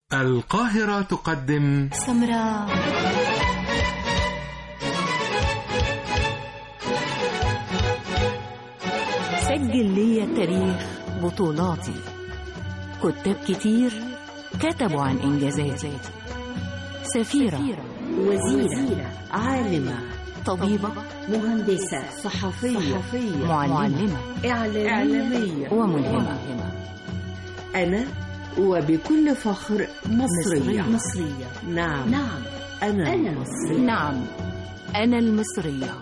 القاهرة تقدم سمراء سجل لي التاريخ بطولاتي كتاب كتير كتبوا عن إنجازاتي سفيرة وزيرة عالمة طبيبة مهندسة صحفية, معلمة إعلامية وملهمة أنا وبكل فخر مصرية مصرية نعم نعم أنا, أنا مصرية نعم أنا المصرية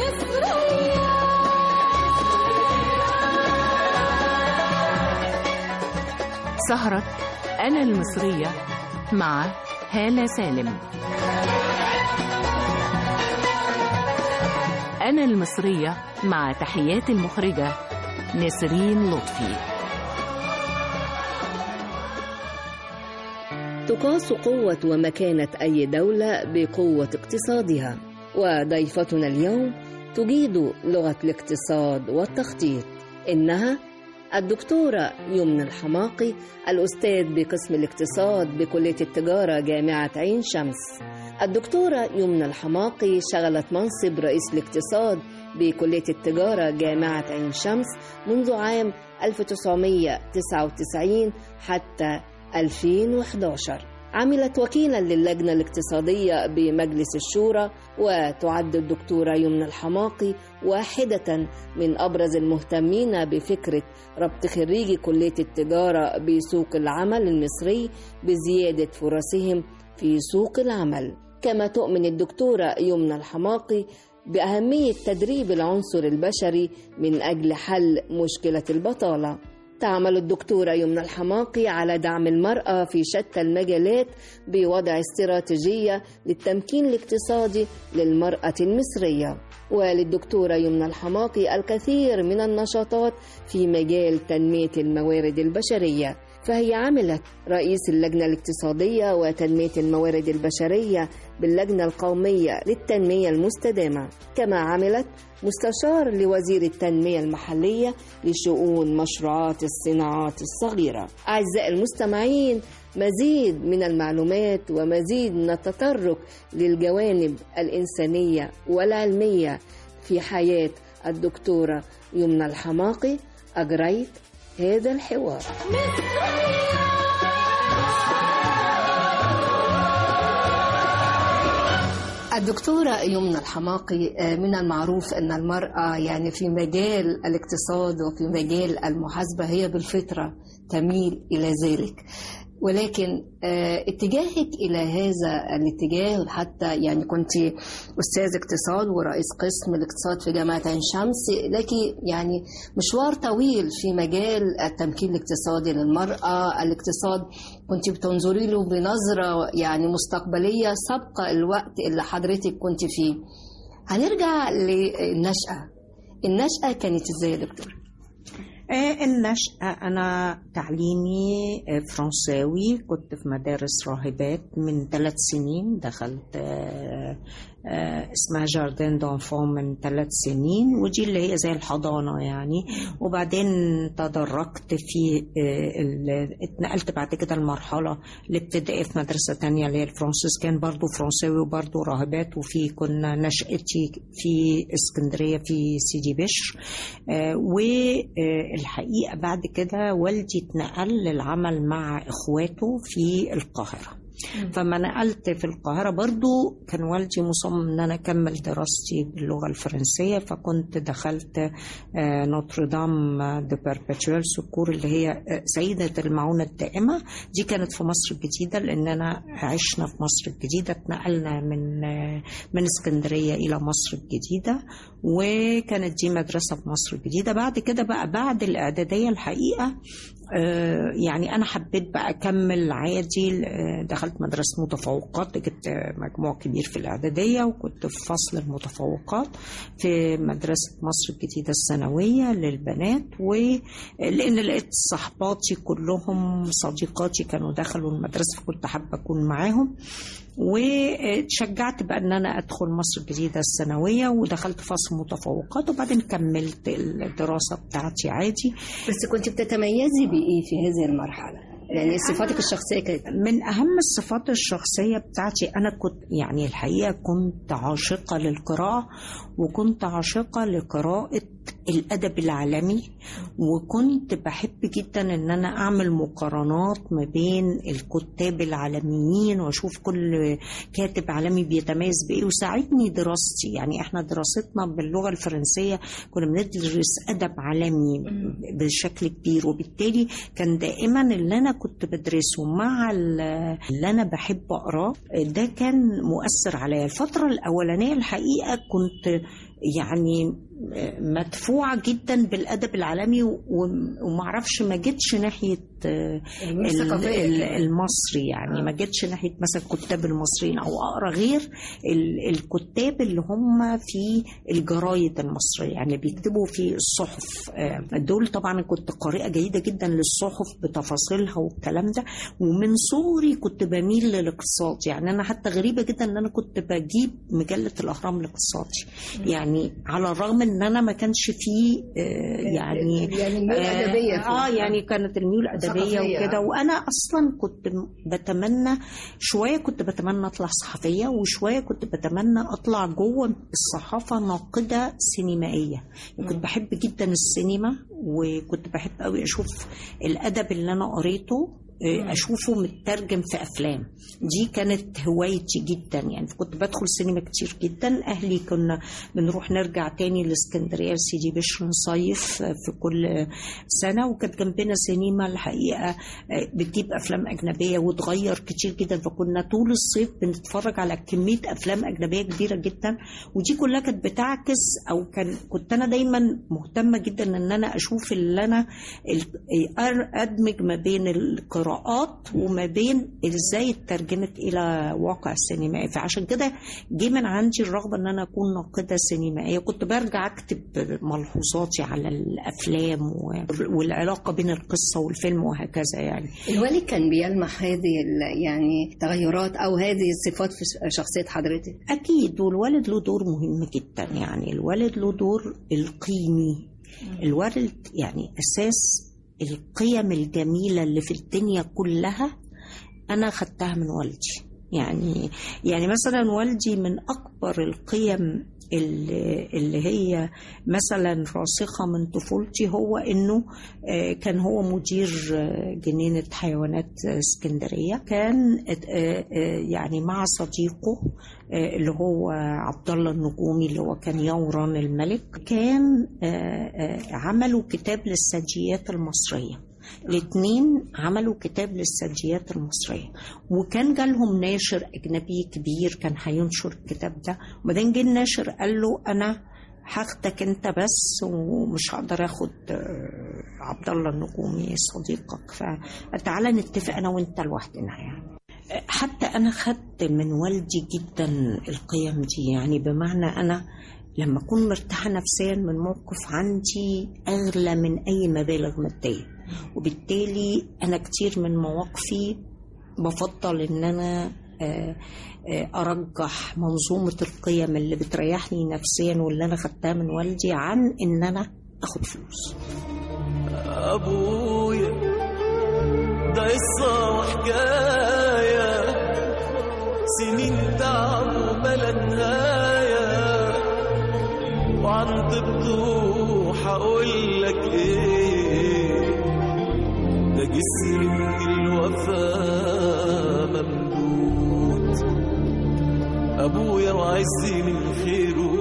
سهرة أنا المصرية مع هالة سالم أنا المصرية مع تحيات المخرجة نسرين لطفي تقاس قوة ومكانة أي دولة بقوة اقتصادها وضيفتنا اليوم تجيد لغة الاقتصاد والتخطيط إنها الدكتورة يمنى الحماقي الأستاذ بقسم الاقتصاد بكلية التجارة جامعة عين شمس الدكتورة يمنى الحماقي شغلت منصب رئيس الاقتصاد بكلية التجارة جامعة عين شمس منذ عام 1999 حتى 2011 عملت وكيلا للجنة الاقتصادية بمجلس الشورى وتعد الدكتورة يمنى الحماقي واحدة من أبرز المهتمين بفكرة ربط خريجي كلية التجارة بسوق العمل المصري بزيادة فرصهم في سوق العمل كما تؤمن الدكتورة يمنى الحماقي بأهمية تدريب العنصر البشري من أجل حل مشكلة البطالة تعمل الدكتورة يمنى الحماقي على دعم المرأة في شتى المجالات بوضع استراتيجية للتمكين الاقتصادي للمرأة المصرية وللدكتورة يمنى الحماقي الكثير من النشاطات في مجال تنمية الموارد البشرية فهي عملت رئيس اللجنة الاقتصادية وتنمية الموارد البشرية باللجنة القومية للتنمية المستدامة كما عملت مستشار لوزير التنمية المحلية لشؤون مشروعات الصناعات الصغيرة أعزائي المستمعين مزيد من المعلومات ومزيد من التطرق للجوانب الإنسانية والعلمية في حياة الدكتورة يمنى الحماقي أجريت هذا الحوار الدكتورة يمنى الحماقي من المعروف أن المرأة يعني في مجال الاقتصاد وفي مجال المحاسبة هي بالفطرة تميل إلى ذلك ولكن اتجاهك إلى هذا الاتجاه حتى يعني كنت أستاذ اقتصاد ورئيس قسم الاقتصاد في جامعة عين شمس لك يعني مشوار طويل في مجال التمكين الاقتصادي للمرأة الاقتصاد كنت بتنظري له بنظرة يعني مستقبلية سبق الوقت اللي حضرتك كنت فيه هنرجع للنشأة النشأة كانت ازاي يا دكتور؟ النشأة أنا تعليمي فرنساوي كنت في مدارس راهبات من ثلاث سنين دخلت اسمها جاردين دونفون من ثلاث سنين ودي اللي هي زي الحضانة يعني وبعدين تدرجت في اتنقلت بعد كده المرحلة الابتدائية في مدرسة تانية اللي هي الفرنسيس كان برضو فرنساوي وبرضو راهبات وفي كنا نشأتي في اسكندرية في سيدي بشر والحقيقة بعد كده والدي اتنقل للعمل مع اخواته في القاهرة فما نقلت في القاهرة برضو كان والدي مصمم ان انا اكمل دراستي باللغة الفرنسية فكنت دخلت نوتردام دو بيربيتوال سكور اللي هي سيدة المعونة الدائمة دي كانت في مصر الجديدة لاننا عشنا في مصر الجديدة اتنقلنا من من اسكندرية الى مصر الجديدة وكانت دي مدرسة في مصر الجديدة بعد كده بقى بعد الاعدادية الحقيقة يعني انا حبيت بقى اكمل عادي دخلت مدرسه متفوقات جبت مجموع كبير في الاعداديه وكنت في فصل المتفوقات في مدرسه مصر الجديده الثانويه للبنات ولان لقيت صحباتي كلهم صديقاتي كانوا دخلوا المدرسه فكنت حابه اكون معاهم وتشجعت بقى ان انا ادخل مصر الجديده الثانويه ودخلت فصل متفوقات وبعدين كملت الدراسه بتاعتي عادي بس كنت بتتميزي بإيه في هذه المرحلة؟ يعني صفاتك الشخصيه كانت من أهم الصفات الشخصية بتاعتي أنا كنت يعني الحقيقة كنت عاشقة للقراءة وكنت عاشقة لقراءة الأدب العالمي وكنت بحب جدا إن أنا أعمل مقارنات ما بين الكتاب العالميين وأشوف كل كاتب عالمي بيتميز بإيه وساعدني دراستي يعني إحنا دراستنا باللغة الفرنسية كنا بندرس أدب عالمي بشكل كبير وبالتالي كان دائما اللي أنا كنت بدرسه مع ال- اللي أنا بحب أقراه ده كان مؤثر عليا الفترة الأولانية الحقيقة كنت يعني مدفوعة جدا بالأدب العالمي و- ومعرفش ما جيتش ناحية ال- ال- المصري يعني ما جيتش ناحية مثلا الكتاب المصريين أو أقرأ غير ال- الكتاب اللي هم في الجرايد المصرية يعني بيكتبوا في الصحف آه، دول طبعا كنت قارئة جيدة جدا للصحف بتفاصيلها والكلام ده ومن صغري كنت بميل للاقتصاد يعني أنا حتى غريبة جدا إن أنا كنت بجيب مجلة الأهرام الاقتصادي يعني على الرغم ان انا ما كانش فيه آه، يعني يعني الميول الأدبية فيه. اه يعني كانت الميول الادبيه ثقافية. وكده وانا اصلا كنت م- بتمنى شويه كنت بتمنى اطلع صحفيه وشويه كنت بتمنى اطلع جوه الصحافه ناقده سينمائيه كنت بحب جدا السينما وكنت بحب قوي اشوف الادب اللي انا قريته آه، اشوفه مترجم في افلام دي كانت هوايتي جدا يعني كنت بدخل سينما كتير جدا اهلي كنا بنروح نرجع تاني لاسكندريه لسيدي بشر نصيف آه، في كل سنه وكانت جنبنا سينما الحقيقه آه، بتجيب افلام اجنبيه وتغير كتير جدا فكنا طول الصيف بنتفرج على كميه افلام اجنبيه كبيره جدا ودي كلها كانت بتعكس او كان كنت انا دايما مهتمه جدا ان انا اشوف اللي انا ال- أر- ادمج ما بين القراءات وما بين ازاي اترجمت الى واقع سينمائي فعشان كده جه من عندي الرغبه ان انا اكون ناقده سينمائيه كنت برجع اكتب ملحوظاتي على الافلام و- والعلاقه بين القصه والفيلم وهكذا يعني الوالد كان بيلمح هذه ال- يعني تغيرات او هذه الصفات في شخصيه حضرتك أكيد والولد له دور مهم جدا يعني الولد له دور القيمي الولد يعني أساس القيم الجميلة اللي في الدنيا كلها أنا خدتها من والدي يعني يعني مثلا والدي من أكبر القيم اللي اللي هي مثلا راسخة من طفولتي هو إنه آه، كان هو مدير آه، جنينة حيوانات آه، اسكندرية كان آه، آه، يعني مع صديقه آه، اللي هو عبد الله النجومي اللي هو كان يوران الملك كان آه، آه، عملوا كتاب للسجيات المصرية الاثنين عملوا كتاب للسجيات المصرية وكان جالهم ناشر أجنبي كبير كان هينشر الكتاب ده وبعدين جه الناشر قال له أنا هاخدك انت بس ومش هقدر اخد آه، عبد الله النجومي صديقك فتعالى نتفق انا وانت لوحدنا يعني حتى انا خدت من والدي جدا القيم دي يعني بمعنى انا لما اكون مرتاحه نفسيا من موقف عندي اغلى من اي مبالغ ماديه وبالتالي انا كتير من مواقفي بفضل ان انا آه، آه، ارجح منظومه القيم اللي بتريحني نفسيا واللي انا خدتها من والدي عن ان انا اخد فلوس أبويا ده قصة وحكاية سنين تعب وبلا نهاية وعن طبته هقول لك ايه ده جسر من الوفا ممدود أبويا وعزي من خيره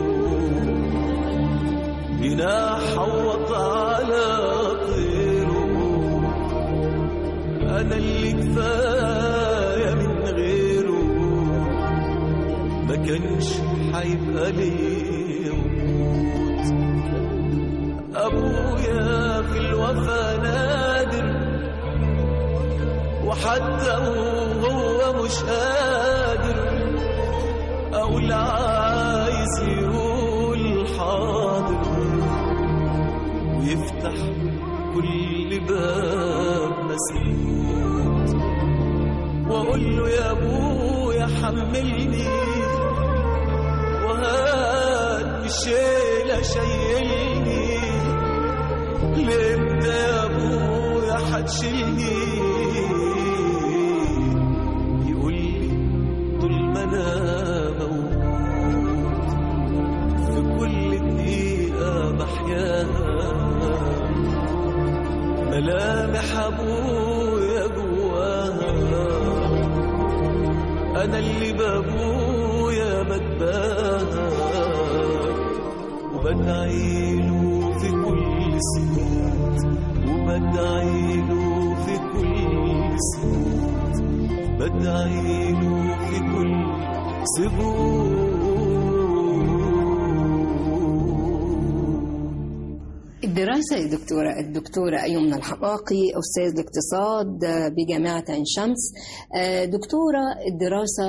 جناح حوط على طيره انا اللي كفايه من غيره ما كانش هيبقى لي وجود ابويا في الوفا نادر وحتى وهو مش قادر اقول عايز يقول حاضر ويفتح كل باب مسدود واقول له يا ابويا حملني وهات الشيلة شيلني لامتى يا ابويا هتشيلني يقول لي طول ما انا موجود في كل دقيقة بحياها ملامح ابويا جواها انا اللي بابويا بتباهى وبدعي له في كل سكوت وبدعي له في كل سكوت بدعي له في كل سكوت الدراسة يا دكتورة الدكتورة أيمنة الحقاقي أستاذ الاقتصاد بجامعة عين شمس آه، دكتورة الدراسة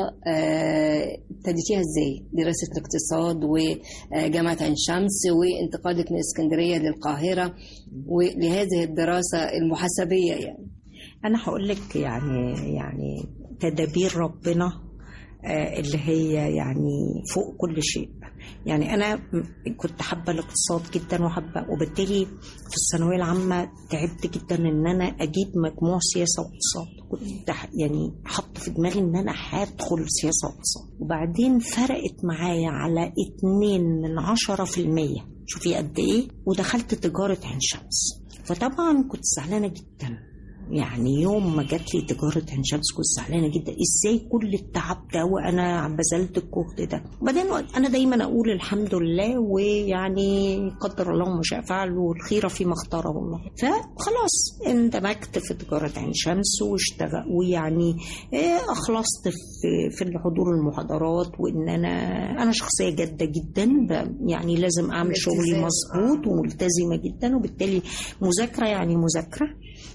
آه، ابتديتيها ازاي؟ دراسة الاقتصاد وجامعة عين شمس وانتقالك من اسكندرية للقاهرة ولهذه الدراسة المحاسبية يعني انا هقول لك يعني يعني تدابير ربنا آه، اللي هي يعني فوق كل شيء يعني انا م- كنت حابه الاقتصاد جدا وحابه وبالتالي في الثانويه العامه تعبت جدا ان انا اجيب مجموع سياسه واقتصاد كنت ح- يعني حاطه في دماغي ان انا هدخل سياسه واقتصاد وبعدين فرقت معايا على 2 من 10% شوفي قد ايه ودخلت تجاره عين شمس فطبعا كنت زعلانه جدا يعني يوم ما جات لي تجارة عين شمس كنت زعلانة جدا ازاي كل التعب ده وانا بذلت الجهد ده وبعدين انا دايما اقول الحمد لله ويعني قدر الله ما شاء فعل والخير فيما اختاره الله فخلاص اندمجت في تجارة عين شمس واشتغل ويعني إيه، اخلصت في في الحضور المحاضرات وان انا انا شخصية جادة جدا ب- يعني لازم اعمل شغلي الالتزام. مظبوط وملتزمة جدا وبالتالي مذاكرة يعني مذاكرة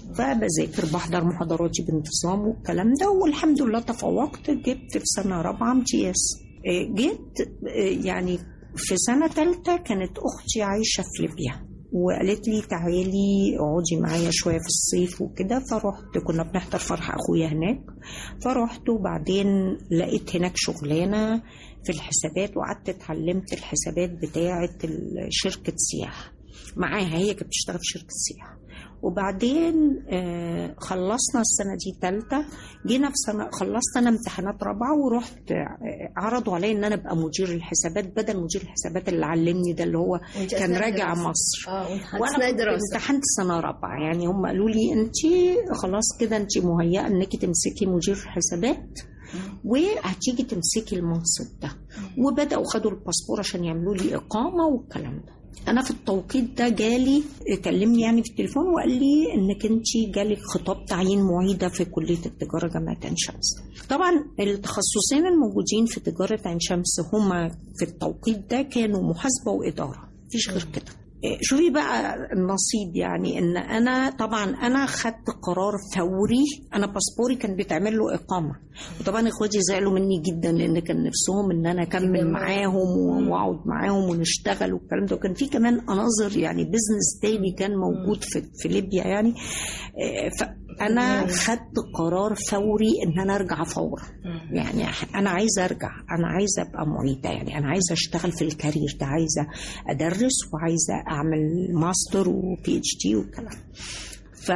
فبذاكر بحضر محاضراتي بانتظام والكلام ده والحمد لله تفوقت جبت في سنة رابعة امتياز إيه، جيت إيه، يعني في سنة تالتة كانت أختي عايشة في ليبيا وقالت لي تعالي اقعدي معايا شويه في الصيف وكده فرحت كنا بنحضر فرح اخويا هناك فرحت وبعدين لقيت هناك شغلانه في الحسابات وقعدت اتعلمت الحسابات بتاعه ال- شركه سياحه معاها هي كانت بتشتغل في شركه سياحه وبعدين آه، خلصنا السنه دي ثالثه جينا في سنه خلصت انا امتحانات رابعه ورحت آه، عرضوا عليا ان انا ابقى مدير الحسابات بدل مدير الحسابات اللي علمني ده اللي هو وانت كان أثناء راجع الدراسة. مصر اه وانا اثناء كنت دراسة امتحنت سنه رابعه يعني هم قالوا لي انت خلاص كده انت مهيئه انك تمسكي مدير حسابات وهتيجي تمسكي المنصب ده وبداوا خدوا الباسبور عشان يعملوا لي اقامه والكلام ده انا في التوقيت ده جالي كلمني يعني في التليفون وقال لي انك انت جالك خطاب تعيين معيده في كليه التجاره جامعه عين شمس طبعا التخصصين الموجودين في تجاره عين شمس هما في التوقيت ده كانوا محاسبه واداره مفيش غير كده إيه، شوفي بقى النصيب يعني ان انا طبعا انا خدت قرار فوري انا باسبوري كان بيتعمل له اقامه وطبعا اخواتي زعلوا مني جدا لان كان نفسهم ان انا اكمل معاهم و- واقعد معاهم ونشتغل والكلام ده وكان في كمان اناظر يعني بزنس تاني كان موجود في, في ليبيا يعني إيه، فانا خدت قرار فوري ان انا ارجع فورا يعني انا عايزه ارجع انا عايزه ابقى معيده يعني انا عايزه اشتغل في الكارير ده عايزه ادرس وعايزه اعمل ماستر وبي اتش دي والكلام ف...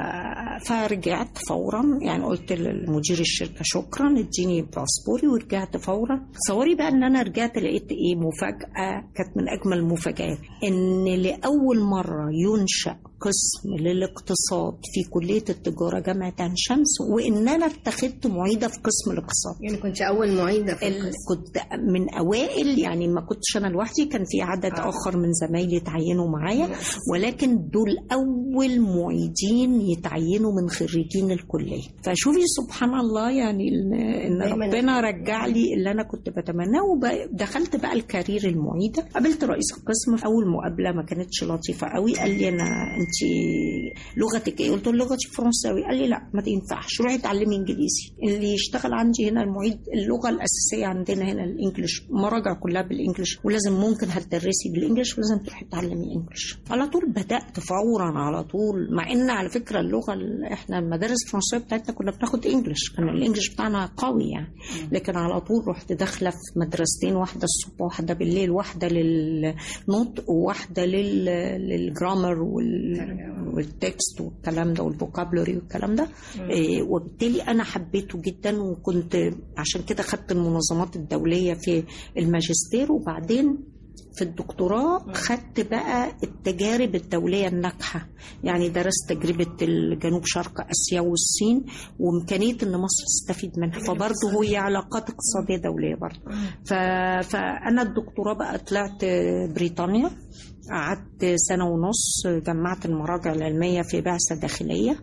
فرجعت فورا يعني قلت لمدير الشركه شكرا اديني باسبوري ورجعت فورا تصوري بقى ان انا رجعت لقيت ايه مفاجاه كانت من اجمل المفاجات ان لاول مره ينشا قسم للاقتصاد في كليه التجاره جامعه عين شمس وان انا اتخذت معيده في قسم الاقتصاد يعني كنت اول معيدة في ال- القسم كنت من اوائل يعني ما كنتش انا لوحدي كان في عدد آه. اخر من زمايلي اتعينوا معايا ولكن دول اول معيدين يتعينوا من خريجين الكليه فشوفي سبحان الله يعني ان إن دايماً ربنا رجع لي اللي انا كنت بتمناه ودخلت بقى الكارير المعيده قابلت رئيس القسم في اول مقابله ما كانتش لطيفه قوي قال لي انا انت لغتك ايه قلت له لغتي فرنساوي قال لي لا ما تنفعش روحي اتعلمي انجليزي اللي يشتغل عندي هنا المعيد اللغه الاساسيه عندنا هنا الانجليش مراجع كلها بالانجليش ولازم ممكن هتدرسي بالانجليش ولازم تروحي تتعلمي انجليش على طول بدات فورا على طول مع ان على فكره اللغه اللي احنا المدارس الفرنسيه بتاعتنا كنا بناخد انجليش كان الانجليش بتاعنا قوي يعني لكن على طول رحت داخله في مدرستين واحده الصبح واحده بالليل واحده للنطق وواحده لل... للجرامر وال... والتكست والكلام ده والفوكابلوري والكلام ده إيه، وبالتالي انا حبيته جدا وكنت عشان كده خدت المنظمات الدوليه في الماجستير وبعدين في الدكتوراه خدت بقى التجارب الدولية الناجحة يعني درست تجربة الجنوب شرق آسيا والصين وإمكانية إن مصر تستفيد منها فبرضه هي علاقات اقتصادية دولية برضه ف... فأنا الدكتوراه بقى طلعت بريطانيا قعدت سنة ونص جمعت المراجع العلمية في بعثة داخلية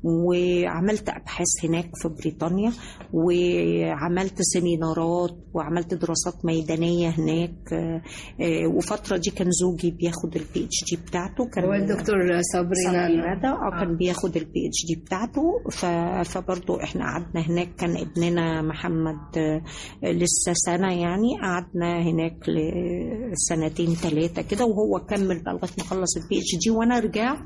وعملت أبحاث هناك في بريطانيا وعملت سيمينارات وعملت دراسات ميدانية هناك آه، آه، وفترة دي كان زوجي بياخد البي اتش دي بتاعته كان هو الدكتور صبري صبري نانا. ندى اه كان بياخد البي اتش دي بتاعته ف... فبرضه احنا قعدنا هناك كان ابننا محمد آه، لسه سنه يعني قعدنا هناك لسنتين ثلاثه كده وهو كمل بقى لغايه ما خلص البي اتش دي وانا رجعت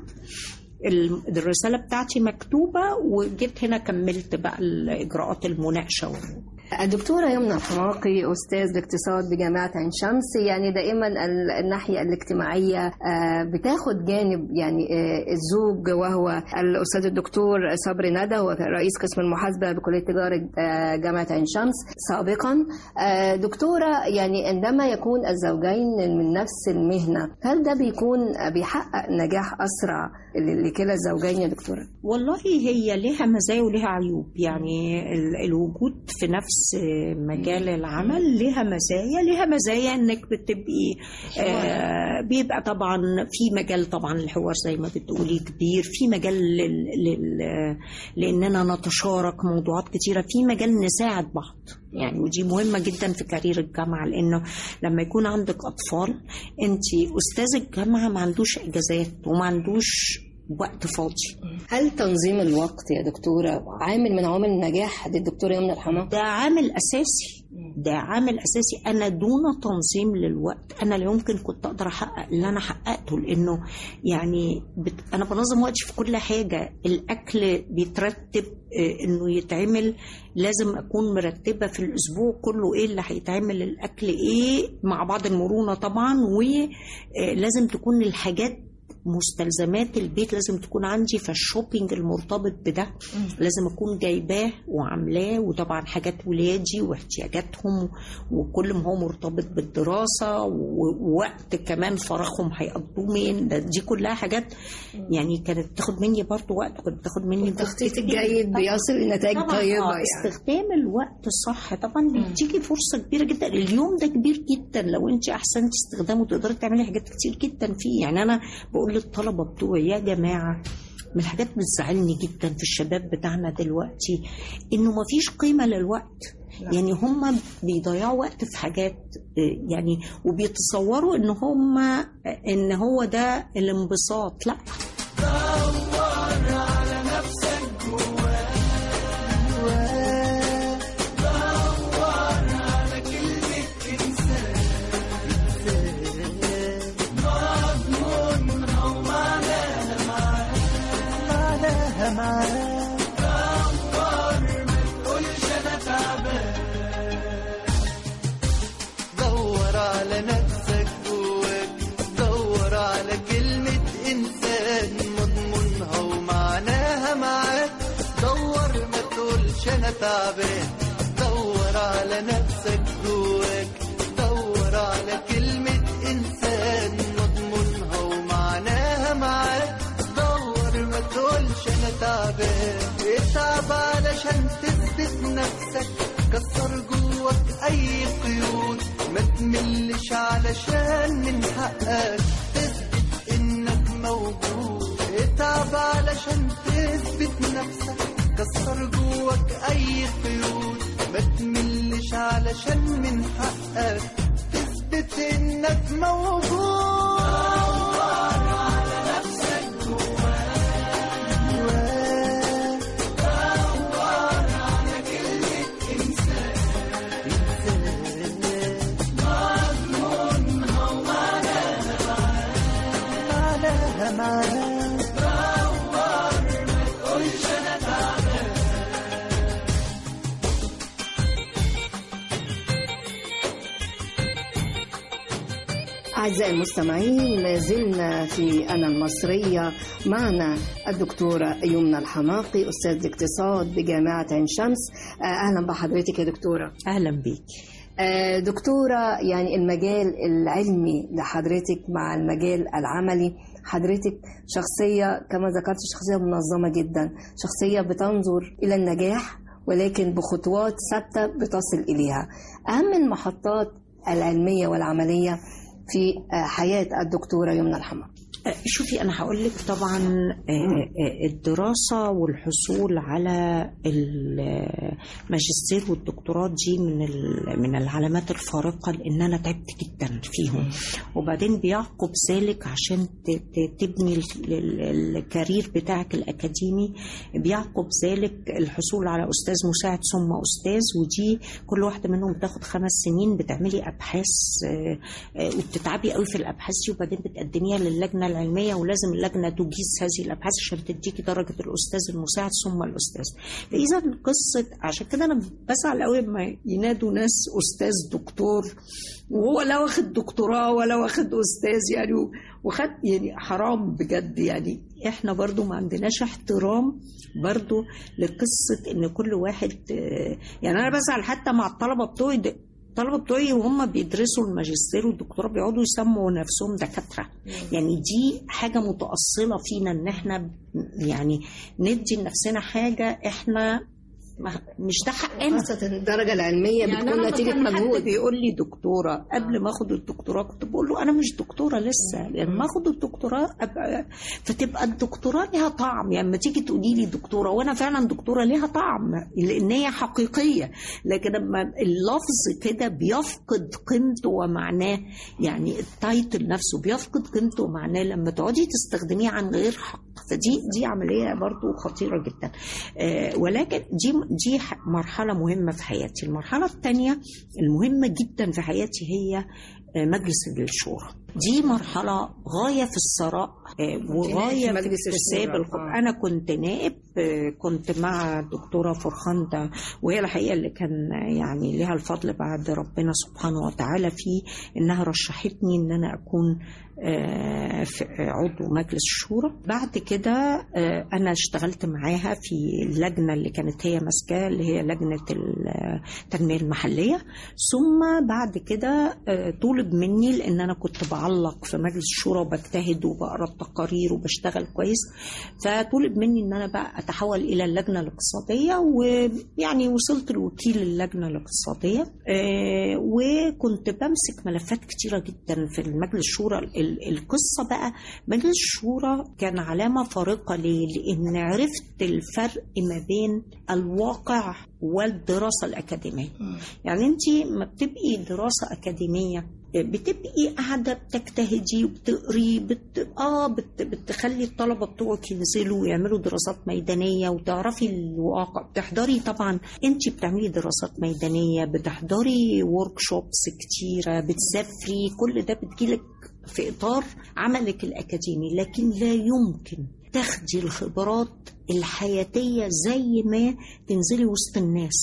ال- الرساله بتاعتي مكتوبه وجيت هنا كملت بقى الاجراءات المناقشه الدكتورة يمنى الحماقي أستاذ الاقتصاد بجامعة عين شمس يعني دائما ال- الناحية الاجتماعية آه، بتاخد جانب يعني آه، الزوج وهو الأستاذ الدكتور صبري ندى هو رئيس قسم المحاسبة بكلية تجارة آه، جامعة عين شمس سابقا آه، دكتورة يعني عندما يكون الزوجين من نفس المهنة هل ده بيكون بيحقق نجاح أسرع ل- لكلا الزوجين يا دكتورة؟ والله هي لها مزايا ولها عيوب يعني ال- الوجود في نفس مجال العمل لها مزايا لها مزايا انك بتبقي آه بيبقى طبعا في مجال طبعا الحوار زي ما بتقولي كبير في مجال لل لل لاننا نتشارك موضوعات كتيره في مجال نساعد بعض يعني ودي مهمه جدا في كارير الجامعه لانه لما يكون عندك اطفال انت استاذ الجامعه ما عندوش اجازات وما عندوش وقت فاضي هل تنظيم الوقت يا دكتورة عامل من عوامل النجاح للدكتورة يمنى الحماقي؟ ده عامل اساسي ده عامل اساسي انا دون تنظيم للوقت انا لا يمكن كنت اقدر احقق اللي انا حققته لانه يعني بت... انا بنظم وقتي في كل حاجه الاكل بيترتب آه، انه يتعمل لازم اكون مرتبه في الاسبوع كله ايه اللي هيتعمل الاكل ايه مع بعض المرونه طبعا ولازم تكون الحاجات مستلزمات البيت لازم تكون عندي فالشوبينج المرتبط بده لازم اكون جايباه وعاملاه وطبعا حاجات ولادي واحتياجاتهم وكل ما هو مرتبط بالدراسه و- ووقت كمان فراغهم هيقضوه مين ده- دي كلها حاجات يعني كانت بتاخد مني برضو وقت كنت بتاخد مني التخطيط جهد الجيد طبعاً. بيصل لنتائج طبعاً، طيبة آه، يعني استخدام الوقت الصح طبعا بيديكي فرصه كبيره جدا اليوم ده كبير جدا لو انت احسنتي استخدامه تقدري تعملي حاجات كتير جدا فيه يعني انا بقول للطلبه بتوعي يا جماعه من الحاجات بتزعلني جدا في الشباب بتاعنا دلوقتي انه مفيش قيمه للوقت يعني هم بيضيعوا وقت في حاجات آه، يعني وبيتصوروا ان هم ان هو ده الانبساط لا دور على نفسك جواك دور على كلمة إنسان مضمونها ومعناها معاك دور ما تقولش أنا تعبان دور على نفسك جواك دور على كلمة إنسان مضمونها ومعناها معاك دور ما تقولش أنا تعبان اتعب علشان تثبت نفسك كسر جواك أي قيود ما تملش علشان من حقك تثبت إنك موجود اتعب علشان تثبت نفسك كسر جواك أي قيود ما تملش علشان من حقك تثبت إنك موجود أعزائي المستمعين ما زلنا في أنا المصرية معنا الدكتورة يمنى الحماقي أستاذ الاقتصاد بجامعة عين شمس آه، أهلا بحضرتك يا دكتورة اهلا بيك آه، دكتورة يعني المجال العلمي لحضرتك مع المجال العملي حضرتك شخصية كما ذكرت شخصية منظمة جدا شخصية بتنظر إلى النجاح ولكن بخطوات ثابتة بتصل إليها أهم المحطات العلمية والعملية في آه، حياة الدكتورة يمنى الحماقي آه، شوفي انا هقول لك طبعا آه، آه، الدراسه والحصول على الماجستير والدكتوراه دي من ال- من العلامات الفارقه لان انا تعبت جدا فيهم وبعدين بيعقب ذلك عشان ت- ت- تبني ال- ال- الكارير بتاعك الاكاديمي بيعقب ذلك الحصول على استاذ مساعد ثم استاذ ودي كل واحده منهم بتاخد خمس سنين بتعملي ابحاث آه، آه، وبتتعبي قوي في الابحاث دي وبعدين بتقدميها للجنه العلميه ولازم اللجنه تجيز هذه الابحاث عشان تديكي درجه الاستاذ المساعد ثم الاستاذ فاذا قصه عشان كده انا بزعل قوي لما ينادوا ناس استاذ دكتور وهو لا واخد دكتوراه ولا واخد استاذ يعني و- وخد يعني حرام بجد يعني احنا برضو ما عندناش احترام برضو لقصه ان كل واحد آه، يعني انا بزعل حتى مع الطلبه بتوعي ده- الطلبه بتوعي وهم بيدرسوا الماجستير والدكتوراه بيقعدوا يسموا نفسهم دكاتره يعني دي حاجه متاصله فينا ان احنا ب- يعني ندي لنفسنا حاجه احنا ما- مش ده حقنا خاصة الدرجة العلمية يعني بتكون أنا نتيجة كان حد مجهود بيقول لي دكتوره قبل ما اخد الدكتوراه كنت بقول له انا مش دكتوره لسه لما اخد الدكتوراه ابقى فتبقى الدكتوراه ليها طعم يعني لما تيجي تقولي لي دكتوره وانا فعلا دكتوره ليها طعم لان هي حقيقيه لكن لما اللفظ كده بيفقد قيمته ومعناه يعني التايتل نفسه بيفقد قيمته ومعناه لما تقعدي تستخدميه عن غير حق فدي دي عمليه برضو خطيره جدا آه، ولكن دي دي ح- مرحله مهمه في حياتي المرحله الثانيه المهمه جدا في حياتي هي آه، مجلس الشورى دي مرحلة غاية في الثراء آه، وغاية في مجلس اكتساب الشورى. الخبرة آه. أنا كنت نائب آه، كنت مع الدكتورة فرخندة وهي الحقيقة اللي كان يعني لها الفضل بعد ربنا سبحانه وتعالى في إنها رشحتني إن أنا أكون آه، في- عضو مجلس الشورى بعد كده آه، أنا اشتغلت معاها في اللجنة اللي كانت هي ماسكاها اللي هي لجنة التنمية المحلية ثم بعد كده آه، طولب مني لان انا كنت بعلق في مجلس الشورى وبجتهد وبقرا التقارير وبشتغل كويس فطولب مني ان انا بقى اتحول الى اللجنه الاقتصاديه ويعني وصلت لوكيل اللجنه الاقتصاديه آه، وكنت بمسك ملفات كتيره جدا في المجلس الشورى ال- القصه بقى مجلس الشورى كان علامه فارقه ليه؟ لان عرفت الفرق ما بين الواقع والدراسه الاكاديميه يعني انت ما بتبقي دراسه اكاديميه بتبقي قاعده بتجتهدي وبتقري بت... اه بت... بتخلي الطلبه بتوعك ينزلوا ويعملوا دراسات ميدانيه وتعرفي الواقع بتحضري طبعا انت بتعملي دراسات ميدانيه بتحضري ورك شوبس كتيره بتسافري كل ده بتجيلك في اطار عملك الاكاديمي لكن لا يمكن تاخدي الخبرات الحياتيه زي ما تنزلي وسط الناس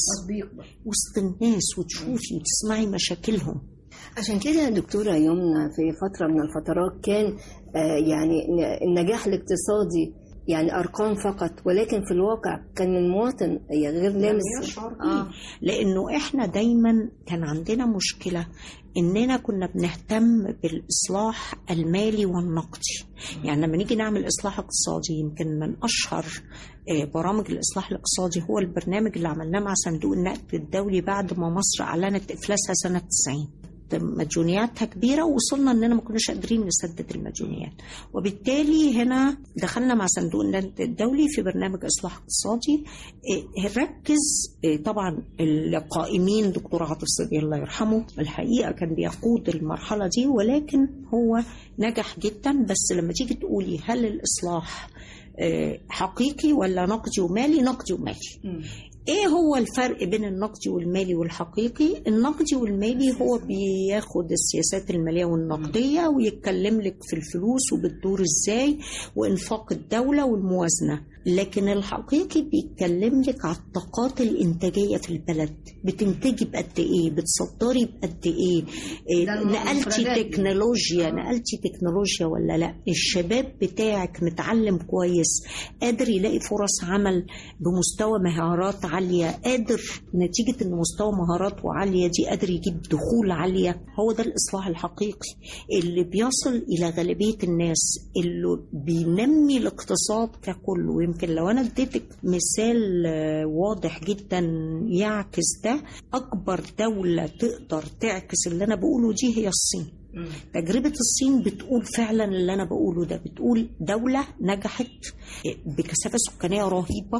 وسط الناس وتشوفي وتسمعي مشاكلهم عشان كده يا دكتورة يمنى في فترة من الفترات كان آه، يعني النجاح الاقتصادي يعني أرقام فقط ولكن في الواقع كان المواطن غير لامس آه. لانه احنا دايما كان عندنا مشكله اننا كنا بنهتم بالاصلاح المالي والنقدي يعني لما نيجي نعمل اصلاح اقتصادي يمكن من اشهر آه، برامج الاصلاح الاقتصادي هو البرنامج اللي عملناه مع صندوق النقد الدولي بعد ما مصر اعلنت افلاسها سنه 90 مديونياتها كبيره ووصلنا اننا ما كناش قادرين نسدد المديونيات وبالتالي هنا دخلنا مع صندوق النقد الدولي في برنامج اصلاح اقتصادي إيه، ركز إيه، طبعا القائمين دكتور عاطف صديق الله يرحمه الحقيقه كان بيقود المرحله دي ولكن هو نجح جدا بس لما تيجي تقولي هل الاصلاح آه، حقيقي ولا نقدي ومالي نقدي ومالي ايه هو الفرق بين النقدي والمالي والحقيقي النقدي والمالي هو بياخد السياسات الماليه والنقديه ويتكلم لك في الفلوس وبتدور ازاي وانفاق الدوله والموازنه لكن الحقيقي بيتكلم لك على الطاقات الانتاجيه في البلد بتنتجي بقد ايه بتصدري بقد ايه إيه، ده الم- نقلتي المفردات دي. تكنولوجيا نقلتي تكنولوجيا ولا لا الشباب بتاعك متعلم كويس قادر يلاقي فرص عمل بمستوى مهارات عالية قادر نتيجة ان مستوى مهاراته عالية دي قادر يجيب دخول عالية هو ده الإصلاح الحقيقي اللي بيصل إلى غالبية الناس اللي بينمي الاقتصاد ككل ويمكن لو أنا اديتك مثال آه، واضح جدا يعكس ده أكبر دولة تقدر تعكس اللي أنا بقوله دي هي الصين تجربة الصين بتقول فعلا اللي أنا بقوله ده بتقول دولة نجحت بكثافة سكانية رهيبة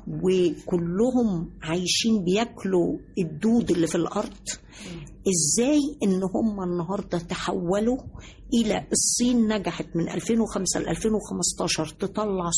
وكلهم عايشين بياكلوا الدود اللي في الأرض ازاي ان هم النهارده تحولوا الى الصين نجحت من 2005 ل 2015 تطلع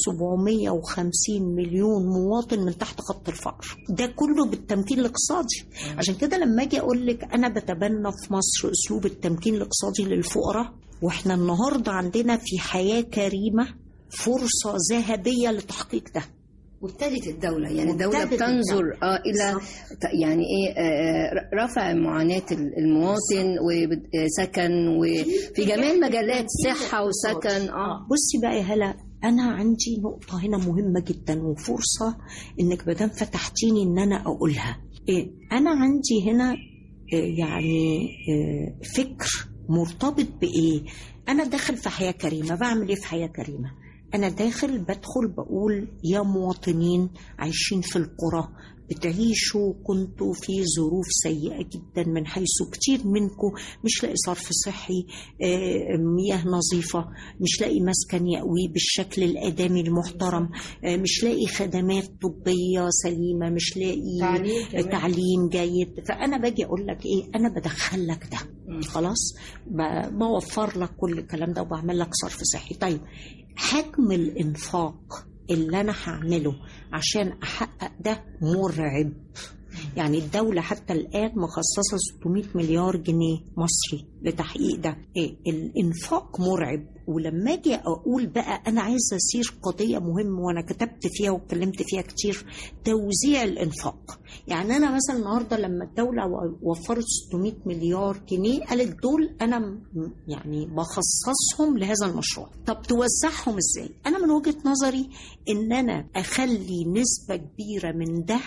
750 مليون مواطن من تحت خط الفقر ده كله بالتمكين الاقتصادي عشان كده لما اجي اقول لك انا بتبنى في مصر اسلوب التمكين الاقتصادي للفقراء واحنا النهارده عندنا في حياه كريمه فرصه ذهبيه لتحقيق ده وابتدت الدولة يعني الدولة وابتدت بتنظر الدولة. آه إلى صح. ت- يعني إيه آه رفع معاناة المواطن وسكن وفي جميع المجالات صحة وسكن آه بصي بقى يا هلا انا عندي نقطه هنا مهمه جدا وفرصه انك مادام فتحتيني ان انا اقولها إيه انا عندي هنا إيه يعني إيه فكر مرتبط بايه انا داخل في حياه كريمه بعمل ايه في حياه كريمه انا داخل بدخل بقول يا مواطنين عايشين في القرى بتعيشوا كنتوا في ظروف سيئة جدا من حيث كتير منكم مش لاقي صرف صحي آه، مياه نظيفة مش لاقي مسكن يأوي بالشكل الآدمي المحترم آه، مش لاقي خدمات طبية سليمة مش لاقي تعليم كمان. تعليم جيد فأنا باجي أقول لك إيه أنا بدخل لك ده خلاص ب- بوفر لك كل الكلام ده وبعمل لك صرف صحي طيب حجم الإنفاق اللي أنا هعمله عشان أحقق ده مرعب يعني الدولة حتى الآن مخصصة 600 مليار جنيه مصري لتحقيق ده إيه الإنفاق مرعب ولما أجي أقول بقى أنا عايزة أسير قضية مهمة وأنا كتبت فيها واتكلمت فيها كتير توزيع الإنفاق يعني أنا مثلا النهاردة لما الدولة و- وفرت 600 مليار جنيه قالت دول أنا م- يعني بخصصهم لهذا المشروع طب توزعهم إزاي أنا من وجهة نظري إن أنا أخلي نسبة كبيرة من ده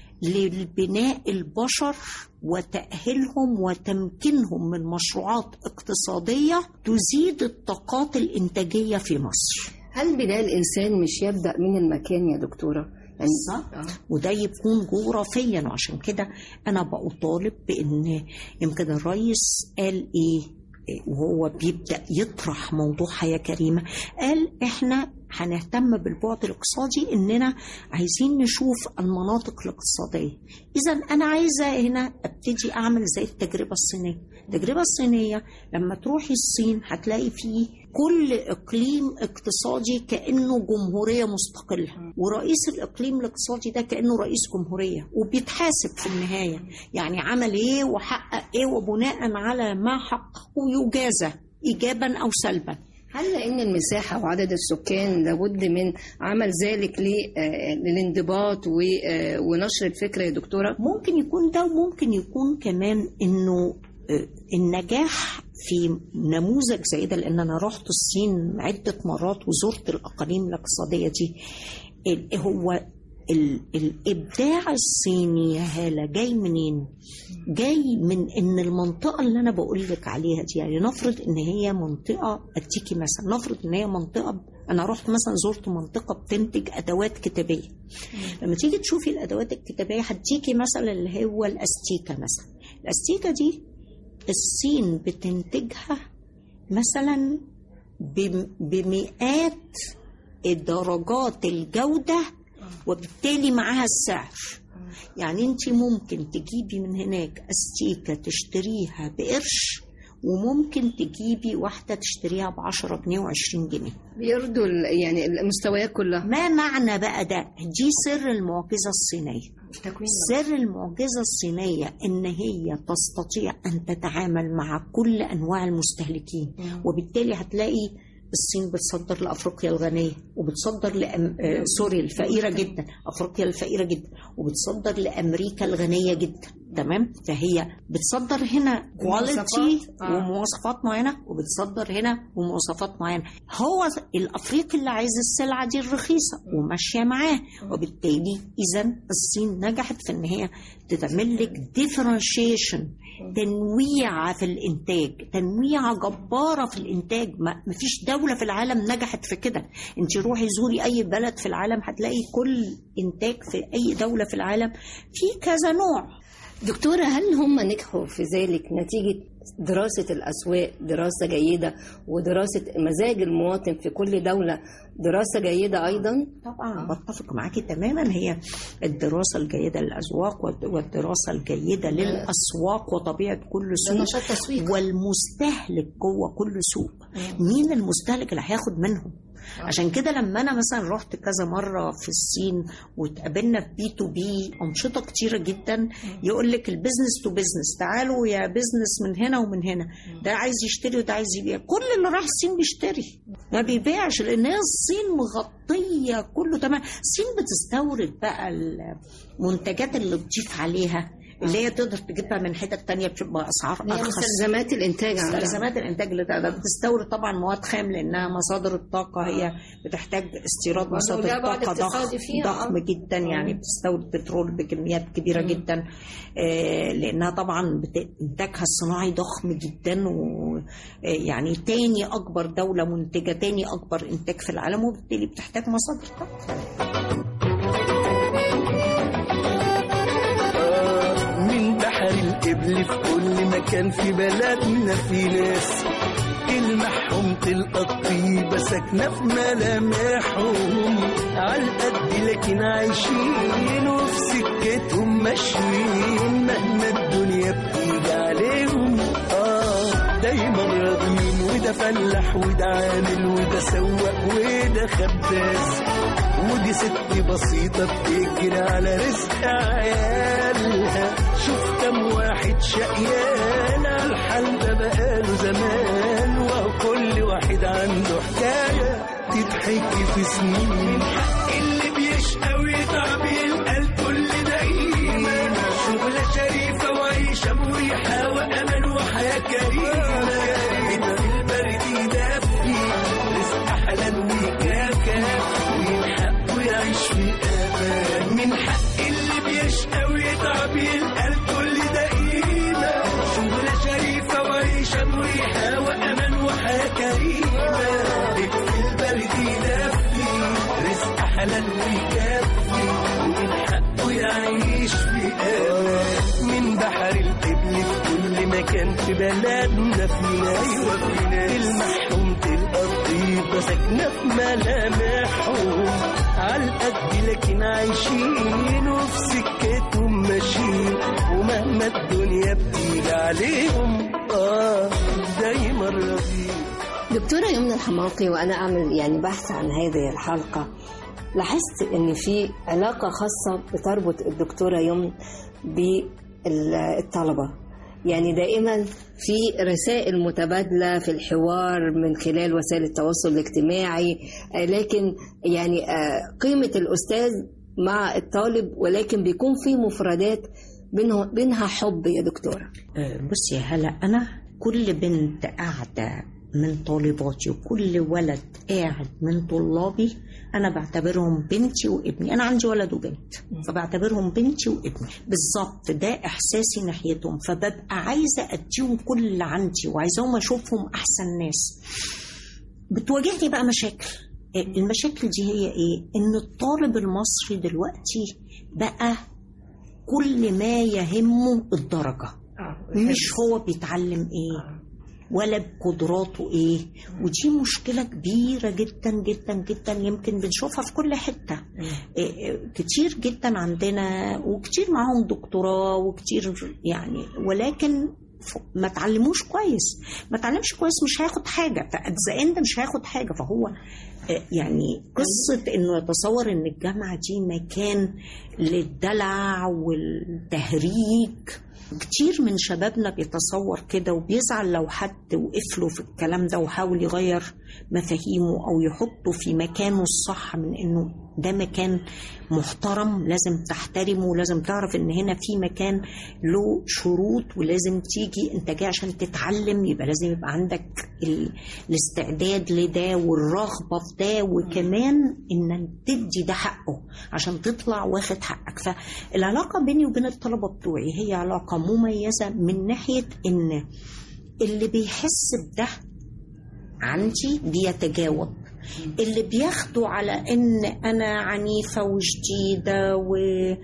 للبناء البشر وتأهيلهم وتمكينهم من مشروعات اقتصادية تزيد الطاقات الإنتاجية في مصر هل بناء الإنسان مش يبدأ من المكان يا دكتورة؟ يعني صح. آه. وده يكون جغرافيا وعشان كده أنا بطالب بأن يمكن الرئيس قال إيه وهو بيبدأ يطرح موضوع حياة كريمة قال إحنا هنهتم بالبعد الاقتصادي إننا عايزين نشوف المناطق الاقتصادية إذا أنا عايزة هنا أبتدي أعمل زي التجربة الصينية التجربة الصينية لما تروحي الصين هتلاقي فيه كل إقليم اقتصادي كأنه جمهورية مستقلة ورئيس الإقليم الاقتصادي ده كأنه رئيس جمهورية وبيتحاسب في النهاية يعني عمل إيه وحقق إيه وبناء على ما حققه يجازى إيجابا أو سلبا هل لأن المساحة وعدد السكان لابد من عمل ذلك ل- آه، للانضباط و- آه، ونشر الفكرة يا دكتورة؟ ممكن يكون ده وممكن يكون كمان انه آه، النجاح في نموذج زي ده لان انا رحت الصين عده مرات وزرت الاقاليم الاقتصاديه دي ال- هو ال- الابداع الصيني يا هاله جاي منين؟ جاي من ان المنطقه اللي انا بقول لك عليها دي يعني نفرض ان هي منطقه اديكي مثلا نفرض ان هي منطقه انا رحت مثلا زرت منطقه بتنتج ادوات كتابيه لما تيجي تشوفي الادوات الكتابيه هتيجي مثلا اللي هو الاستيكه مثلا الاستيكه دي الصين بتنتجها مثلا بم- بمئات درجات الجوده وبالتالي معاها السعر يعني انت ممكن تجيبي من هناك استيكه تشتريها بقرش وممكن تجيبي واحده تشتريها ب 10 جنيه و20 جنيه بيرضوا ال- يعني المستويات كلها ما معنى بقى ده دي سر المعجزة الصينية سر المعجزة الصينية إن هي تستطيع أن تتعامل مع كل أنواع المستهلكين وبالتالي هتلاقي الصين بتصدر لافريقيا الغنيه وبتصدر لأم... آه سوري الفقيره جدا افريقيا الفقيره جدا وبتصدر لامريكا الغنيه جدا تمام فهي بتصدر هنا كواليتي آه. ومواصفات معينه وبتصدر هنا بمواصفات معينه هو الافريقي اللي عايز السلعه دي الرخيصه وماشيه معاه وبالتالي اذا الصين نجحت في ان هي تعمل لك ديفرنشيشن تنويع في الانتاج تنويع جباره في الانتاج ما مفيش دوله في العالم نجحت في كده انت روحي زوري اي بلد في العالم هتلاقي كل انتاج في اي دوله في العالم في كذا نوع دكتورة هل هم نجحوا في ذلك نتيجة دراسة الأسواق دراسة جيدة ودراسة مزاج المواطن في كل دولة دراسة جيدة أيضا طبعا بتفق معاكي تماما هي الدراسه الجيده للاسواق والد- والدراسه الجيده للاسواق وطبيعه كل سوق نشاط تسويق والمستهلك جوه كل سوق مين المستهلك اللي هياخد منهم عشان كده لما انا مثلا رحت كذا مره في الصين واتقابلنا في بي تو بي انشطه كتيره جدا يقول لك البيزنس تو بيزنس تعالوا يا بيزنس من هنا ومن هنا ده عايز يشتري وده عايز يبيع كل اللي راح الصين بيشتري ما بيبيعش لان هي الصين مغطيه كله تمام الصين بتستورد بقى المنتجات اللي تضيف عليها اللي هي تقدر تجيبها من حتت تانية بتبقى اسعار هي ارخص مستلزمات الإنتاج عندها مستلزمات الانتاج اللي ده بتستورد طبعا مواد خام لانها مصادر الطاقه هي بتحتاج استيراد برضه مصادر ده بعد طاقه ضخم اقتصادي فيها، ضخم آه. جدا يعني بتستورد بترول بكميات كبيره جدا آه، لانها طبعا بت- انتاجها الصناعي ضخم جدا ويعني تاني اكبر دوله منتجه تاني اكبر انتاج في العالم وبالتالي بتحتاج مصادر طاقه من بحر القبل في كل مكان في بلدنا في ناس المحهم تلقى الطيبة ساكنة في ملامحهم عالقد لكن عايشين وفي سكتهم ماشيين مهما الدنيا بتيجي عليهم اه دايما راضيين وده فلاح وده عامل وده سواق وده خباز ودي ست بسيطة بتجري على رزق عيالها شوف كم واحد شقيان على الحال ده بقاله زمان وهو كل واحد عنده حكاية تتحكي في سنين حق اللي بيشقى ويتعب يلقى الكل دقيقة شغلة شريفة وعيشة مريحة وأمان وحياة كريمة بيت في البرد يدفي رزق حلال ويكافى ومن حقه يعيش في امان من حق اللي بيشقى ويتعب يلقى الكل ده قيمه شغله شريفه وعيشه مريحه وامان وحياه كريمه بيت في البرد يدفي رزق حلال ويكفي ومن حقه يعيش في امان من بحر القبل في كل مكان في بلدنا فينا ايوه فينا المحروم تلقى الطيبه ساكنه في ملامحهم عالقد لكن عايشين وفي سكتهم ماشيين ومهما الدنيا بتيجي عليهم اه دايما راضيين دكتورة يمنى الحماقي وأنا أعمل يعني بحث عن هذه الحلقة لاحظت إن في علاقة خاصة بتربط الدكتورة يمن بالطلبة يعني دائما في رسائل متبادلة في الحوار من خلال وسائل التواصل الاجتماعي آه، لكن يعني آه، قيمة الأستاذ مع الطالب ولكن بيكون في مفردات بينه بينها حب يا دكتورة آه، بصي يا هلا انا كل بنت قاعده من طالباتي وكل ولد قاعد من طلابي انا بعتبرهم بنتي وابني انا عندي ولد وبنت فبعتبرهم بنتي وابني بالظبط ده احساسي ناحيتهم فببقى عايزه اديهم كل اللي عندي وعايزاهم اشوفهم احسن ناس بتواجهني بقى مشاكل آه، المشاكل دي هي ايه ان الطالب المصري دلوقتي بقى كل ما يهمه الدرجه مش هو بيتعلم ايه ولا بقدراته ايه ودي مشكلة كبيرة جدا جدا جدا يمكن بنشوفها في كل حتة إيه إيه كتير جدا عندنا وكتير معاهم دكتوراه وكتير يعني ولكن ف- ما تعلموش كويس ما تعلمش كويس مش هياخد حاجه فأجزاء ده مش هياخد حاجه فهو آه، يعني قصه انه يتصور ان الجامعه دي مكان للدلع والتهريج كتير من شبابنا بيتصور كده وبيزعل لو حد وقف له في الكلام ده وحاول يغير مفاهيمه او يحطه في مكانه الصح من انه ده مكان محترم لازم تحترمه ولازم تعرف ان هنا في مكان له شروط ولازم تيجي انت جاي عشان تتعلم يبقى لازم يبقى عندك ال... الاستعداد لده والرغبه في ده وكمان ان تدي ده حقه عشان تطلع واخد حقك فالعلاقه بيني وبين الطلبه بتوعي هي علاقه مميزه من ناحيه ان اللي بيحس بده عندي بيتجاوب اللي بياخدوا على ان انا عنيفه وشديده و...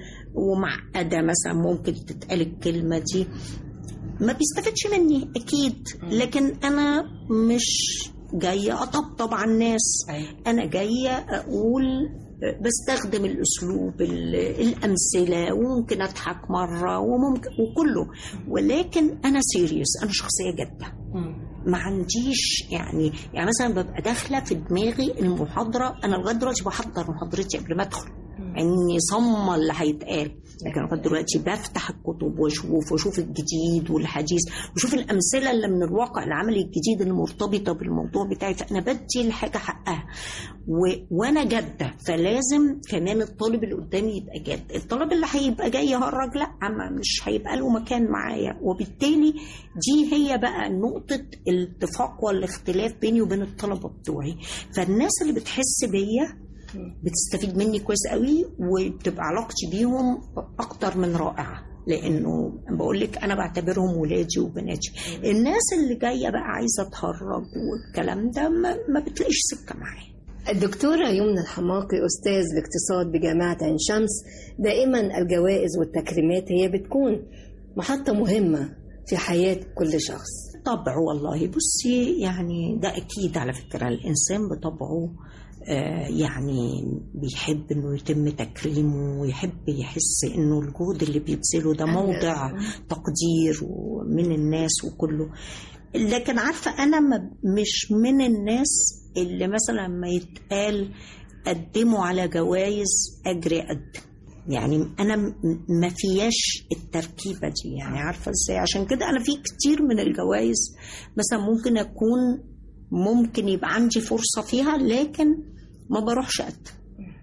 ومعقده مثلا ممكن تتقال الكلمه دي ما بيستفدش مني اكيد لكن انا مش جايه اطبطب على الناس انا جايه اقول بستخدم الاسلوب ال- الامثله وممكن اضحك مره وممكن وكله ولكن انا سيريس انا شخصيه جاده ما عنديش يعني يعني مثلا ببقى داخله في دماغي المحاضره انا لغايه دلوقتي بحضر محاضرتي قبل ما ادخل اني صمه اللي هيتقال لكن لغايه دلوقتي بفتح الكتب واشوف واشوف الجديد والحديث واشوف الامثله اللي من الواقع العملي الجديد المرتبطه بالموضوع بتاعي فانا بدي الحاجه حقها و... وانا جاده فلازم كمان الطالب اللي قدامي يبقى جاد الطالب اللي هيبقى جاي يهرج لا ما مش هيبقى له مكان معايا وبالتالي دي هي بقى نقطه الاتفاق والاختلاف بيني وبين الطلبه بتوعي فالناس اللي بتحس بيا بتستفيد مني كويس قوي وبتبقى علاقتي بيهم اكتر من رائعه لانه بقول لك انا بعتبرهم ولادي وبناتي الناس اللي جايه بقى عايزه تهرج والكلام ده ما, ما بتلاقيش سكه معايا الدكتورة يمنى الحماقي أستاذ الاقتصاد بجامعة عين شمس دائما الجوائز والتكريمات هي بتكون محطة مهمة في حياة كل شخص طبع والله بصي يعني ده اكيد على فكره الانسان بطبعه آه، يعني بيحب انه يتم تكريمه ويحب يحس انه الجهد اللي بيبذله ده موضع تقدير من الناس وكله لكن عارفه انا ما- مش من الناس اللي مثلا ما يتقال قدموا على جوائز اجري اقدم يعني انا م- ما فياش التركيبه دي يعني عارفه ازاي عشان كده انا في كتير من الجوائز مثلا ممكن اكون ممكن يبقى عندي فرصه فيها لكن ما بروحش اقدم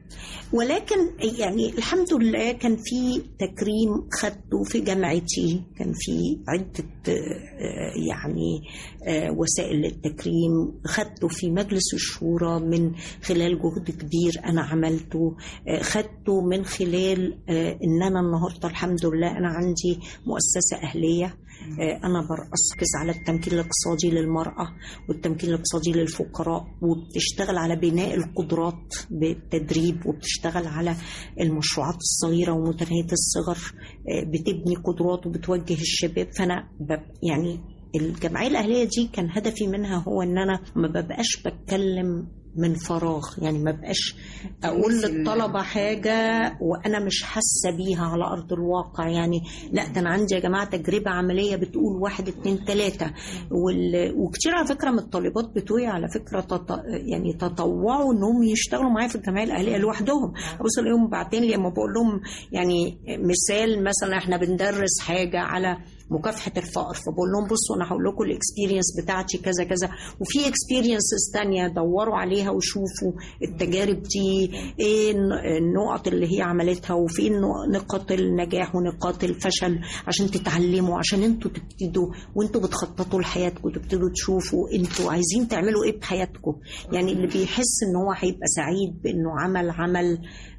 ولكن يعني الحمد لله كان في تكريم خدته في جامعتي كان في عدة آه، يعني آه، وسائل للتكريم خدته في مجلس الشورى من خلال جهد كبير أنا عملته آه، خدته من خلال آه، إن أنا النهاردة الحمد لله أنا عندي مؤسسة أهلية آه، أنا بركز على التمكين الاقتصادي للمرأة والتمكين الاقتصادي للفقراء وبتشتغل على بناء القدرات بالتدريب وبتشتغل على المشروعات الصغيرة ومتناهية الصغر آه، بتبني قدرات وبتوجه الشباب فأنا بب- يعني الجمعية الأهلية دي كان هدفي منها هو إن أنا ما ببقاش بتكلم من فراغ يعني ما بقاش اقول للطلبه حاجه وانا مش حاسه بيها على ارض الواقع يعني لا ده انا عندي يا جماعه تجربه عمليه بتقول واحد اتنين تلاته وال... وكتير على فكره من الطالبات بتوعي على فكره تط... يعني تطوعوا انهم يشتغلوا معايا في الجمعيه الاهليه لوحدهم ابص الاقيهم باعتين لي لما بقول لهم يعني مثال مثلا احنا بندرس حاجه على مكافحه الفقر فبقول لهم بصوا انا هقول لكم الاكسبيرينس بتاعتي كذا كذا وفي اكسبيرينسز تانية دوروا عليها وشوفوا التجارب دي ايه الن- النقط اللي هي عملتها وفين نقاط النجاح ونقاط الفشل عشان تتعلموا عشان انتوا تبتدوا وانتوا بتخططوا لحياتكم تبتدوا تشوفوا انتوا عايزين تعملوا ايه بحياتكم يعني اللي بيحس ان هو هيبقى سعيد بانه عمل عمل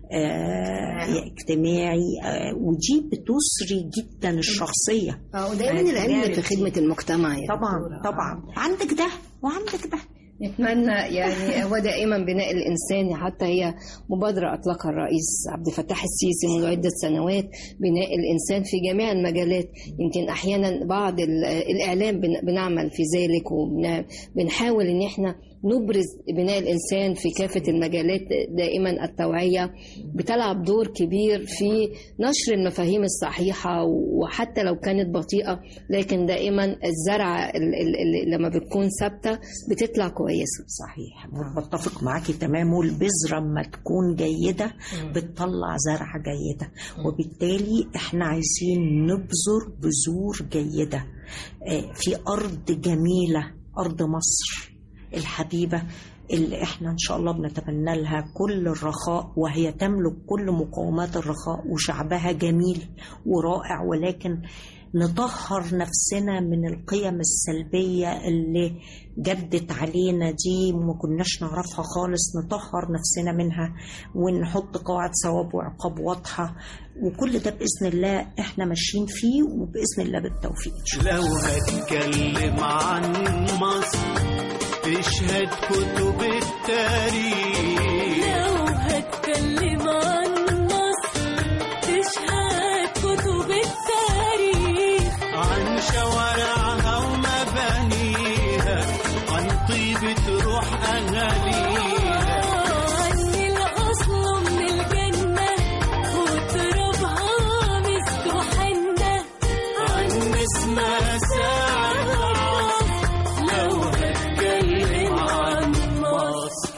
آه اجتماعي آه ودي بتسري جدا الشخصيه ودايما العلم في خدمة المجتمع يا طبعا دكتورة. طبعا عندك ده وعندك ده نتمنى يعني هو دائما بناء الانسان حتى هي مبادره اطلقها الرئيس عبد الفتاح السيسي منذ عده سنوات بناء الانسان في جميع المجالات يمكن احيانا بعض ال- الاعلام بن- بنعمل في ذلك وبنحاول ان احنا نبرز بناء الإنسان في كافة المجالات دائما التوعية بتلعب دور كبير في نشر المفاهيم الصحيحة وحتى لو كانت بطيئة لكن دائما الزرعة ال- ال- ال- لما بتكون ثابتة بتطلع كويسة صحيح بتفق معاكي تمام والبذرة لما تكون جيدة بتطلع زرعة جيدة وبالتالي احنا عايزين نبذر بذور جيدة آه، في أرض جميلة أرض مصر الحبيبة اللي احنا ان شاء الله بنتمنى لها كل الرخاء وهي تملك كل مقومات الرخاء وشعبها جميل ورائع ولكن نطهر نفسنا من القيم السلبية اللي جدت علينا دي وما كناش نعرفها خالص نطهر نفسنا منها ونحط قواعد ثواب وعقاب واضحة وكل ده بإذن الله احنا ماشيين فيه وبإذن الله بالتوفيق لو هتكلم عن مصر تشهد كتب التاريخ لو هتكلم عن مصر تشهد كتب التاريخ عن شوارعها ومبانيها عن طيبة روح أهاليها عن الأصل من الجنة وترابها مسك وحنة عن اسمها ساعة عصر لو هتكلم عن مصر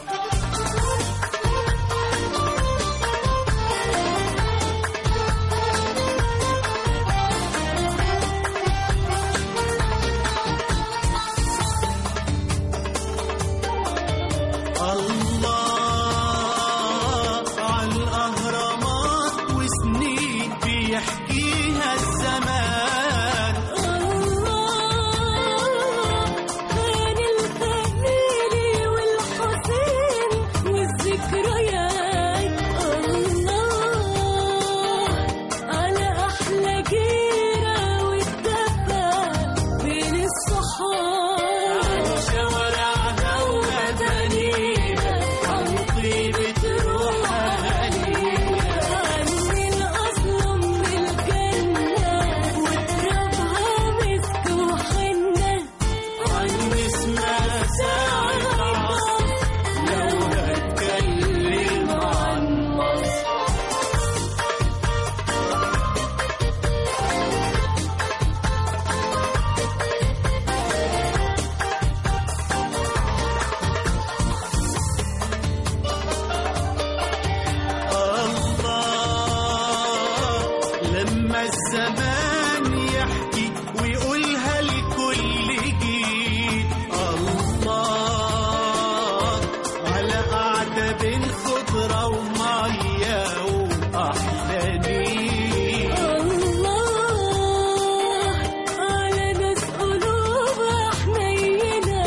الله على الأهرامات وسنين بيحكيها الزمان الله بين الخليل والحسين والذكريات الله على أحلى جيرة والدفا بين الصحاب شوارعها ومبانيها عن طيبة روح أهاليها عن الأصل من الجنة وترابها مسك وحنة عن اسمها ساعة عصر لو هتكلم عن مصر الله لما الزمان يحكي ويقولها لكل جيل الله على قعدة بين خضرة ومية وأحلى نيل الله على ناس قلوبها حنينة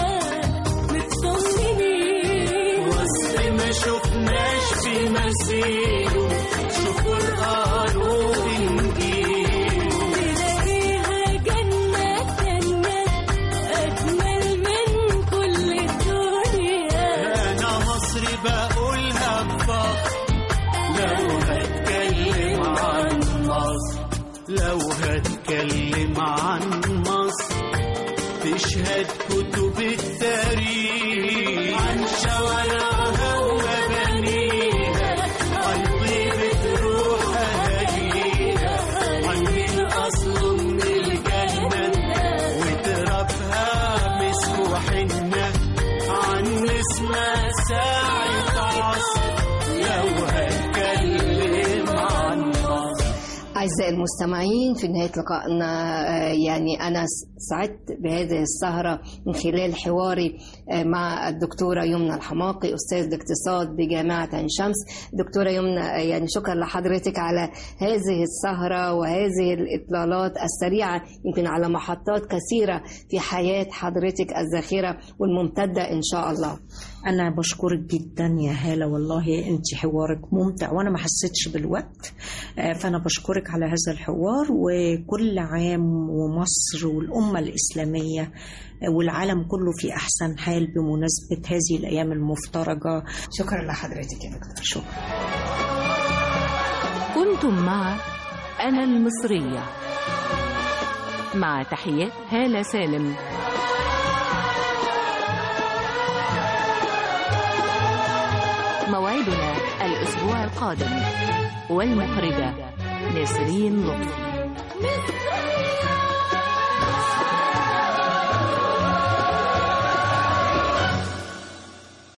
مطمنين وسط ما شفناش في مثيله شوف قرآن وإنجيل تلاقيها جنة جنة أجمل من كل الدنيا أنا مصري بقولها بفخر لو هتكلم عن مصر لو هتكلم عن مصر تشهد كتب التاريخ عن شوارعها ومبانيها عن طيبة روح أهاليها عن الأصل من الجنة وترابها مسك وحنة عن اسمها ساعة عصر لو هتكلم عن مصر أعزائي المستمعين في نهاية لقائنا آه، يعني أنا س- سعدت بهذه السهرة من خلال حواري آه، مع الدكتورة يمنى الحماقي أستاذ الاقتصاد بجامعة عين شمس دكتورة يمنى آه، يعني شكرا لحضرتك على هذه السهرة وهذه الإطلالات السريعة يمكن على محطات كثيرة في حياة حضرتك الزاخرة والممتدة إن شاء الله أنا بشكرك جدا يا هالة والله أنت حوارك ممتع وأنا ما حسيتش بالوقت آه، فأنا بشكرك على هذا الحوار وكل عام ومصر والأمة الإسلامية آه، والعالم كله في أحسن حال بمناسبة هذه الأيام المفترجة شكرا لحضرتك يا دكتور شكرا كنتم مع أنا المصرية مع تحيات هالة سالم الأسبوع القادم والمخرجة نسرين لطفي مصرية